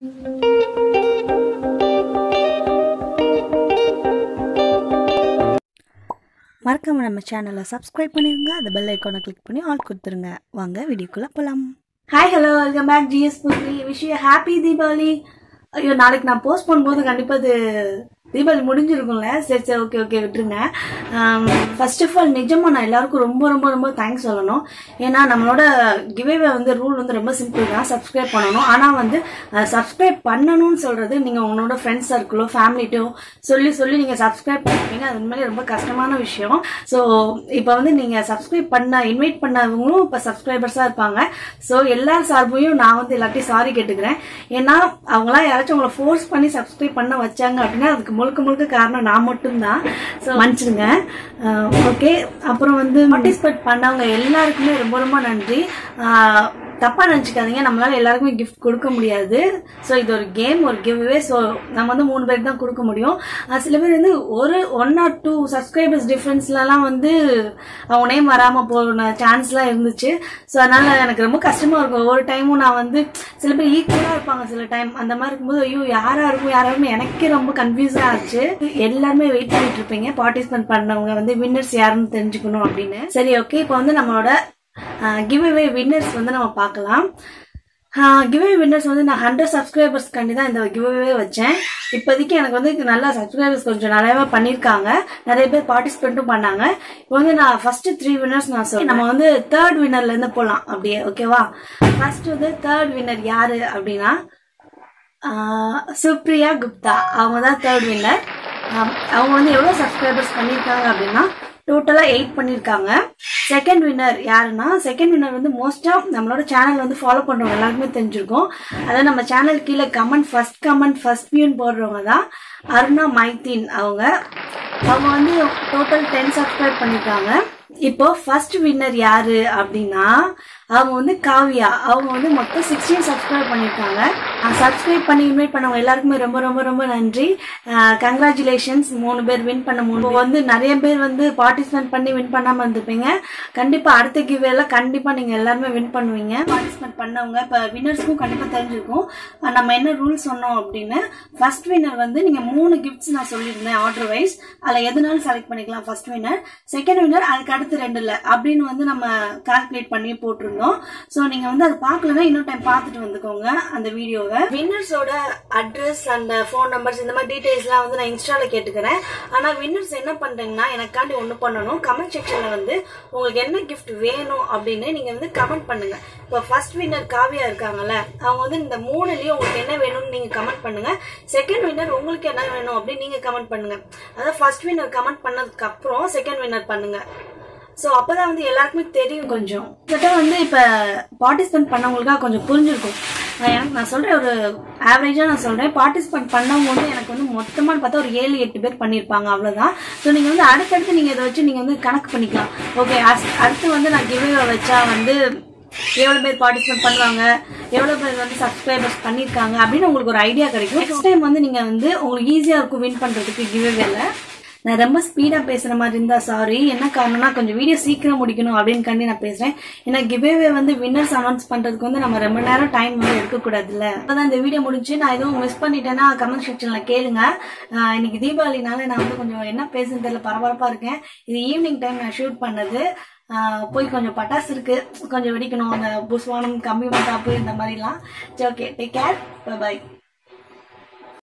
மறக்காம நம்ம சேனலை சப்ஸ்கிரைப் பண்ணிருங்க அந்த பெல் ஐக்கானை கிளிக் பண்ணி ஆல் கொடுத்துருங்க வாங்க வீடியோக்குள்ள போலாம் hi hello welcome back GS Puthri wish you happy Deepavali ஐயோ நாளைக்கு நான் போஸ்ட் பண்ணும்போது கண்டிப்பாக அது தீபாவளி முடிஞ்சிருக்கும்ல சரி சரி ஓகே ஓகே விட்டுருங்க ஃபர்ஸ்ட் ஆஃப் ஆல் நிஜமா நான் எல்லாருக்கும் ரொம்ப ரொம்ப ரொம்ப தேங்க்ஸ் சொல்லணும் ஏன்னா நம்மளோட கிவேவே வந்து ரூல் வந்து ரொம்ப சிம்பிள் தான் சப்ஸ்கிரைப் பண்ணணும் ஆனால் வந்து சப்ஸ்கிரைப் பண்ணணும்னு சொல்றது நீங்கள் உங்களோட ஃப்ரெண்ட்ஸ் சர்க்கிளோ ஃபேமிலிட்டோ சொல்லி சொல்லி நீங்கள் சப்ஸ்கிரைப் பண்ணிப்பீங்க அது உண்மையிலே ரொம்ப கஷ்டமான விஷயம் ஸோ இப்போ வந்து நீங்கள் சப்ஸ்கிரைப் பண்ண இன்வைட் பண்ணவங்களும் இப்போ சப்ஸ்கிரைபர்ஸாக இருப்பாங்க ஸோ எல்லார் சார்பையும் நான் வந்து எல்லாத்தையும் சாரி கேட்டுக்கிறேன் ஏன்னா அவங்களாம் யாராச்சும் உங்களை ஃபோர்ஸ் பண்ணி சப்ஸ்கிரைப் பண்ண வச்சாங்க அப்படின்னா அதுக்கு முழுக்க முழுக்க காரணம் நான் மட்டும்தான் ஸோ மன்னிச்சிடுங்க ஓகே அப்புறம் வந்து பார்ட்டிசிபேட் பண்ணவங்க எல்லாருக்குமே ரொம்ப ரொம்ப நன்றி ஆஹ் தப்பா நினச்சிக்காதீங்க நம்மளால எல்லாருக்குமே கிஃப்ட் கொடுக்க முடியாது ஸோ இது ஒரு கேம் ஒரு கிவ்வே ஸோ நம்ம வந்து மூணு பேருக்கு தான் கொடுக்க முடியும் ஆஹ் சில பேர் வந்து ஒரு ஒன் ஆர் டூ சப்ஸ்கிரைபர்ஸ் டிஃப்ரென்ஸ்லலாம் வந்து அவங்க நேம் வராமல் போன சான்ஸ்லாம் இருந்துச்சு ஸோ அதனால எனக்கு ரொம்ப கஷ்டமா இருக்கும் ஒவ்வொரு டைமும் நான் வந்து சில பேர் ஈக்குவலாக இருப்பாங்க சில டைம் அந்த மாதிரி இருக்கும்போது ஐயோ யாரா இருக்கும் யாரா இருக்கும் எனக்கே ரொம்ப கன்ஃபியூஸாக ஆச்சு எல்லாருமே வெயிட் பண்ணிட்டு இருப்பீங்க பார்ட்டிசிபேட் பண்ணவங்க வந்து வின்னர்ஸ் யாருன்னு தெரிஞ்சுக்கணும் அப்படின்னு சரி ஓகே இப்போ வந்து நம்மளோட கிவ் அவே வின்னர்ஸ் வந்து நம்ம பார்க்கலாம் கிவ் அவே வின்னர்ஸ் வந்து நான் ஹண்ட்ரட் சப்ஸ்கிரைபர்ஸ்க்காண்டி தான் இந்த கிவ் அவே வச்சேன் இப்போதைக்கு எனக்கு வந்து நல்லா சப்ஸ்கிரைபர்ஸ் கொஞ்சம் நிறையவே பண்ணியிருக்காங்க நிறைய பேர் பார்ட்டிசிபேட்டும் பண்ணாங்க இப்போ வந்து நான் ஃபர்ஸ்ட் த்ரீ வின்னர்ஸ் நான் சொல்றேன் நம்ம வந்து தேர்ட் வின்னர்ல இருந்து போகலாம் அப்படியே ஓகேவா ஃபர்ஸ்ட் வந்து தேர்ட் வின்னர் யாரு அப்படின்னா ஆஹ் சுப்ரியா குப்தா அவங்க தான் தேர்ட் வின்னர் அவங்க வந்து எவ்வளோ சப்ஸ்கிரைபர்ஸ் பண்ணியிருக்காங்க அப்படின்னா டோட்டலாக எயிட் பண்ணியிருக்காங்க செகண்ட் வின்னர் யாருன்னா செகண்ட் வின்னர் வந்து மோஸ்ட்டாக நம்மளோட சேனல் வந்து ஃபாலோ பண்ணுறவங்க எல்லாருக்குமே தெரிஞ்சிருக்கும் அதாவது நம்ம சேனல் கீழே கமெண்ட் ஃபர்ஸ்ட் கமெண்ட் ஃபர்ஸ்ட் வியூன்னு போடுறவங்க தான் அருணா மைத்தீன் அவங்க அவங்க வந்து டோட்டல் டென் சப்ஸ்கிரைப் பண்ணியிருக்காங்க இப்போ ஃபர்ஸ்ட் வின்னர் யாரு அப்படின்னா அவங்க வந்து காவியா அவங்க வந்து மொத்தம் சிக்ஸ்டீன் சப்ஸ்கிரைப் பண்ணியிருக்காங்க சப்ஸ்கிரைப் பண்ணி இன்வைட் பண்ணவங்க எல்லாருக்குமே ரொம்ப ரொம்ப ரொம்ப நன்றி கங்க்ராச்சுலேஷன்ஸ் மூணு பேர் வின் பண்ண மூணு வந்து நிறைய பேர் வந்து பார்ட்டிசிபேட் பண்ணி வின் பண்ணாம இருந்திருப்பீங்க கண்டிப்பா அடுத்த கிவேல கண்டிப்பா நீங்க எல்லாருமே வின் பண்ணுவீங்க பார்ட்டிசிபேட் பண்ணவங்க இப்ப வின்னர்ஸ்க்கும் கண்டிப்பா தெரிஞ்சிருக்கும் அஹ் நம்ம என்ன ரூல் சொன்னோம் அப்படின்னு ஃபர்ஸ்ட் வின்னர் வந்து நீங்க மூணு கிஃப்ட்ஸ் நான் சொல்லியிருந்தேன் ஆர்டர் வைஸ் அதுல எதுனாலும் செலக்ட் பண்ணிக்கலாம் ஃபர்ஸ்ட் வின்னர் செகண்ட் வின்னர் அதுக்கு அடுத்து ரெண்டு இல்ல அப்படின்னு வந்து நம்ம கால்குலேட் பண்ணி போட்டிருந்தோம் ஸோ நீங்க வந்து அதை பார்க்கலன்னா இன்னொரு டைம் பார்த்துட்டு வந்துக்கோங்க அந்த வீடியோவை வின்னர்ஸோட அட்ரஸ் அந்த ஃபோன் நம்பர்ஸ் இந்த மாதிரி டீடைல்ஸ்லாம் வந்து நான் இன்ஸ்டால கேட்டுக்கிறேன் ஆனா வின்னர்ஸ் என்ன பண்றீங்கன்னா எனக்காண்டி ஒன்று பண்ணணும் கமெண்ட் செக்ஷன்ல வந்து உங்களுக்கு என்ன கிஃப்ட் வேணும் அப்படின்னு நீங்க வந்து கமெண்ட் பண்ணுங்க இப்போ ஃபர்ஸ்ட் வின்னர் காவியா இருக்காங்கல்ல அவங்க வந்து இந்த மூணுலயும் உங்களுக்கு என்ன வேணும்னு நீங்க கமெண்ட் பண்ணுங்க செகண்ட் வின்னர் உங்களுக்கு என்ன வேணும் அப்படின்னு நீங்க கமெண்ட் பண்ணுங்க அதாவது ஃபர்ஸ்ட் வின்னர் கமெண்ட் பண்ணதுக்கு அப்புறம் செகண்ட் வின்னர் பண்ணுங்க ஸோ அப்பதான் வந்து எல்லாருக்குமே தெரியும் கொஞ்சம் கிட்ட வந்து இப்போ பார்ட்டிசிபேட் பண்ணவங்களுக்காக கொஞ்சம் புரிஞ்சிருக்கும் நான் எனக்கு நான் சொல்றேன் ஒரு ஆவரேஜாக நான் சொல்றேன் பார்ட்டிசிபேட் பண்ணவங்க வந்து எனக்கு வந்து மொத்தமாக பார்த்தா ஒரு ஏழு எட்டு பேர் பண்ணியிருப்பாங்க அவ்வளோதான் ஸோ நீங்கள் வந்து அடுத்தடுத்து நீங்கள் இதை வச்சு நீங்கள் வந்து கணக்கு பண்ணிக்கலாம் ஓகே அடுத்து வந்து நான் கிவ்வே வச்சா வந்து எவ்வளோ பேர் பார்ட்டிசிபேட் பண்ணுவாங்க எவ்வளோ பேர் வந்து சப்ஸ்கிரைபர்ஸ் பண்ணியிருக்காங்க அப்படின்னு உங்களுக்கு ஒரு ஐடியா கிடைக்கும் நெக்ஸ்ட் டைம் வந்து நீங்கள் வந்து உங்களுக்கு ஈஸியாக இருக்கும் வின் பண்ணுறதுக்கு கிவ்வேல நான் ரொம்ப ஸ்பீடா பேசுற மாதிரி இருந்தா சாரி என்ன காரணம்னா கொஞ்சம் வீடியோ சீக்கிரம் முடிக்கணும் அப்படின்னு கண்டி நான் பேசுறேன் ஏன்னா கிவேவே வந்து வின்னர்ஸ் அனௌன்ஸ் பண்றதுக்கு வந்து நம்ம ரொம்ப நேரம் டைம் வந்து எடுக்க கூடாதுல்ல அப்பதான் இந்த வீடியோ முடிஞ்சு நான் எதுவும் மிஸ் பண்ணிட்டேன்னா கமெண்ட் செக்ஷன்ல கேளுங்க ஆஹ் இன்னைக்கு தீபாவளினால நான் வந்து கொஞ்சம் என்ன பேசுன்னு தெரியல பரபரப்பா இருக்கேன் இது ஈவினிங் டைம் நான் ஷூட் பண்ணது ஆஹ் போய் கொஞ்சம் பட்டாசு இருக்கு கொஞ்சம் வெடிக்கணும் அந்த புஸ்வானம் கம்பி மத்தாப்பு இந்த மாதிரிலாம் சரி ஓகே டேக் கேர் பை